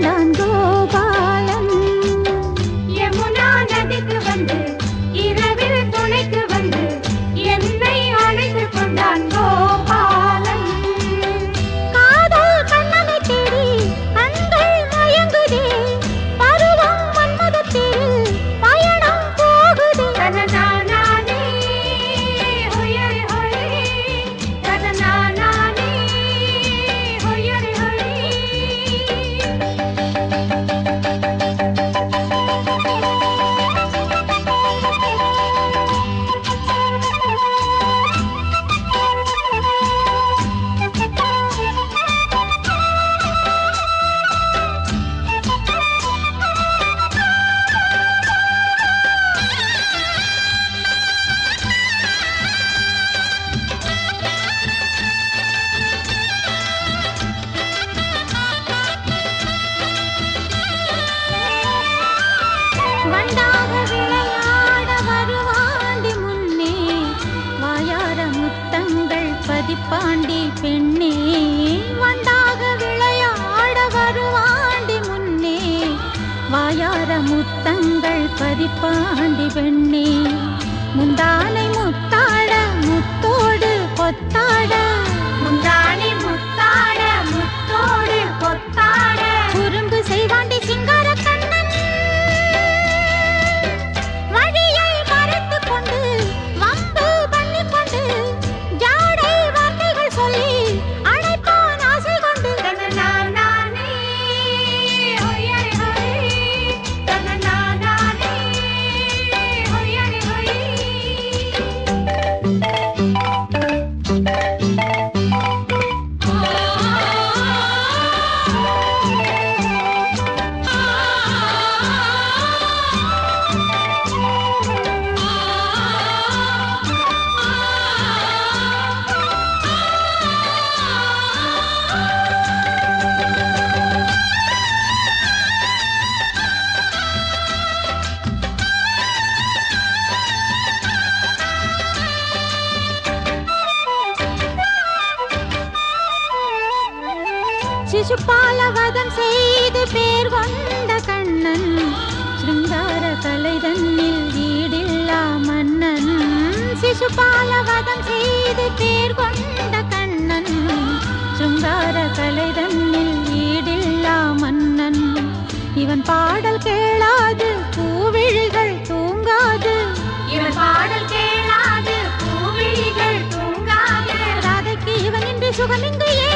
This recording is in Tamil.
கொண்டான் கோபாலன் யமுனா நதிக்கு வந்து இரவில் துணைக்கு வந்து என்னை அழைத்து கொண்டான் கோபாலன் காதல் கண்ணனை தேடி கண்கள் மயங்குதே பருவம் மன்மதத்தில் பயணம் போகுதே தனநானானே, ஹொய்யரி ஹொய். தனநானானே, ஹொய்யரி ஹொய். வண்டாக விளையாட வருவாண்டி முன்னே வாயார முத்தங்கள் பதிப்பாண்டி பெண்ணே வண்டாக விளையாட வருவாண்டி முன்னே வாயார முத்தங்கள் பதிப்பாண்டி பெண்ணே முந்தானை முத்தாட முத்தோடு கொத்தாட முந்தானை முத்தாட முத்தோடு கொத்தாட குறும்பு செய்வாண்டி சிங்கார கண்ணன் வழியை மறைத்துக் கொண்டு வம்பு பண்ணிக் கொண்டு ஜாடை வார்த்தைகள் சொல்லி அழைப்பான் ஆசை கொண்டு தனநானானே, ஹொய்யரி ஹொய். தனநானானே, ஹொய்யரி ஹொய். சிசுபால வதம் செய்து பேர் கொண்ட கண்ணன் சிருங்கார கலை தன்னில் ஈடில்லா மன்னன் சிசுபால வதம் செய்து பேர் கொண்ட கண்ணன் சிருங்கார கலை தன்னில் ஈடில்லா மன்னன் இவன் பாடல் கேளாது பூவிழிகள் தூங்காது இவன் பாடல் கேளாது பூவிழிகள் தூங்காது ராதைக்கு இவன் இன்று சுகமிங்கு